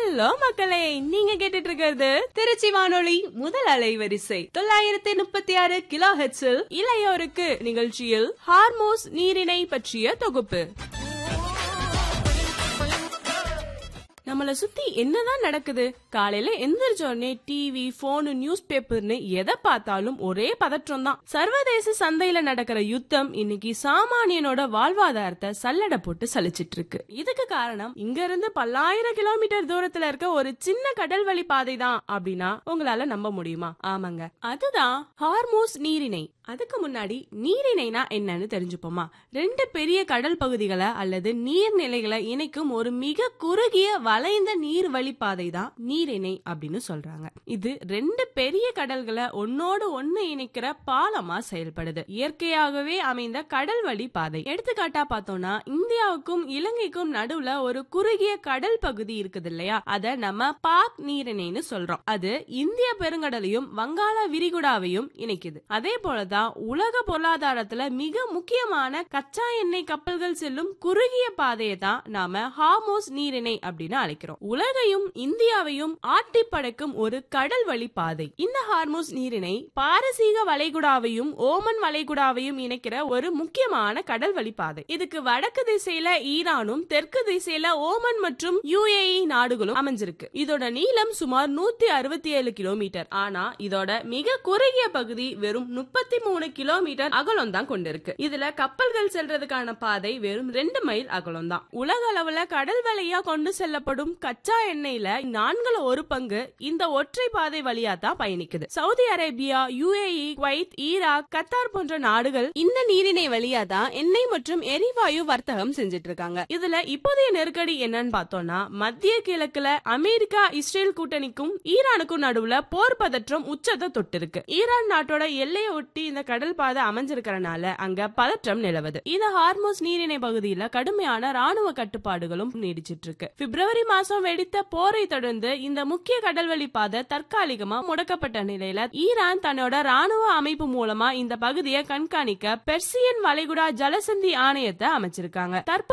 hello மக்களே நீங்க கேட்டுட்டு இருக்கிறது திருச்சி வானொலி முதல் அலைவரிசை தொள்ளாயிரத்தி முப்பத்தி ஆறு கிலோ ஹெட்ஸில் இளையோருக்கு நிகழ்ச்சியில் ஹார்மோஸ் நீரிணை பற்றிய தொகுப்பு நம்மள சுத்தி என்னதான் நடக்குது காலையில எந்திரிச்ச உடனே டிவி போனு நியூஸ் பேப்பர்னு எதை பார்த்தாலும் ஒரே பதற்றம் தான் சர்வதேச சந்தையில நடக்கிற யுத்தம் இன்னைக்கு சாமானியனோட வாழ்வாதாரத்தை சல்லடை போட்டு சலிச்சிட்டு இருக்கு இதுக்கு காரணம் இங்க இருந்து பல்லாயிரம் கிலோமீட்டர் தூரத்துல இருக்க ஒரு சின்ன கடல் வழி பாதை தான் அப்படின்னா உங்களால நம்ப முடியுமா ஆமாங்க அதுதான் ஹார்மோஸ் நீரிணை அதுக்கு முன்னாடி நீரிணைனா என்னன்னு தெரிஞ்சுப்போமா ரெண்டு பெரிய கடல் பகுதிகளை அல்லது நீர்நிலைகளை இணைக்கும் ஒரு மிக குறுகிய வளைந்த நீர் வழிப்பாதை தான் நீரிணை அப்படின்னு சொல்றாங்க இது ரெண்டு பெரிய கடல்களை ஒன்னோடு ஒன்னு இணைக்கிற பாலமா செயல்படுது இயற்கையாகவே அமைந்த கடல் வழி பாதை எடுத்துக்காட்டா பார்த்தோம்னா இந்தியாவுக்கும் இலங்கைக்கும் நடுவுல ஒரு குறுகிய கடல் பகுதி இருக்குது இல்லையா அத நம்ம பாக் நீரிணைன்னு சொல்றோம் அது இந்திய பெருங்கடலையும் வங்காள விரிகுடாவையும் இணைக்குது அதே போலதான் உலக பொருளாதாரத்துல மிக முக்கியமான கச்சா எண்ணெய் கப்பல்கள் செல்லும் குறுகிய பாதையை தான் நாம ஹார்மோஸ் நீரிணை அப்படின்னு அழைக்கிறோம் உலகையும் இந்தியாவையும் ஆட்டி படைக்கும் ஒரு கடல் வழி பாதை இந்த ஹார்மோஸ் நீரிணை பாரசீக வளைகுடாவையும் ஓமன் வளைகுடாவையும் இணைக்கிற ஒரு முக்கியமான கடல் வழி பாதை இதுக்கு வடக்கு திசையில ஈரானும் தெற்கு திசையில ஓமன் மற்றும் யுஏஇ நாடுகளும் அமைஞ்சிருக்கு இதோட நீளம் சுமார் நூத்தி அறுபத்தி ஏழு கிலோமீட்டர் ஆனா இதோட மிக குறுகிய பகுதி வெறும் முப்பத்தி மூணு கிலோமீட்டர் அகலம் தான் கொண்டிருக்கு இதுல கப்பல்கள் செல்றதுக்கான பாதை வெறும் ரெண்டு மைல் அகலம் தான் உலக அளவுல கடல் வழியா கொண்டு செல்லப்படும் கச்சா எண்ணெயில நான்குல ஒரு பங்கு இந்த ஒற்றை பாதை வழியா தான் பயணிக்குது Saudi Arabia UAE Kuwait Iraq Qatar போன்ற நாடுகள் இந்த நீரிணை வழியா தான் எண்ணெய் மற்றும் எரிவாயு வர்த்தகம் செஞ்சுட்டு இருக்காங்க இதுல இப்போதைய நெருக்கடி என்னன்னு பார்த்தோம்னா மத்திய கிழக்குல அமெரிக்கா இஸ்ரேல் கூட்டணிக்கும் ஈரானுக்கும் நடுவுல போர் பதற்றம் உச்சத்தை தொட்டிருக்கு ஈரான் நாட்டோட எல்லையை ஒட்டி இந்த கடல் பாதை அமைஞ்சிருக்கிறனால அங்க பதற்றம் நிலவுது இந்த ஹார்மோஸ் நீரிணை பகுதியில கடுமையான ராணுவ கட்டுப்பாடுகளும் நீடிச்சிட்டு இருக்கு பிப்ரவரி மாசம் வெடித்த போரை தொடர்ந்து இந்த முக்கிய கடல்வழி பாதை தற்காலிகமா முடக்கப்பட்ட நிலையில ஈரான் தன்னோட ராணுவ அமைப்பு மூலமா இந்த பகுதியை கண்காணிக்க பெர்சியன் வளைகுடா ஜலசந்தி ஆணையத்தை அமைச்சிருக்காங்க தற்போது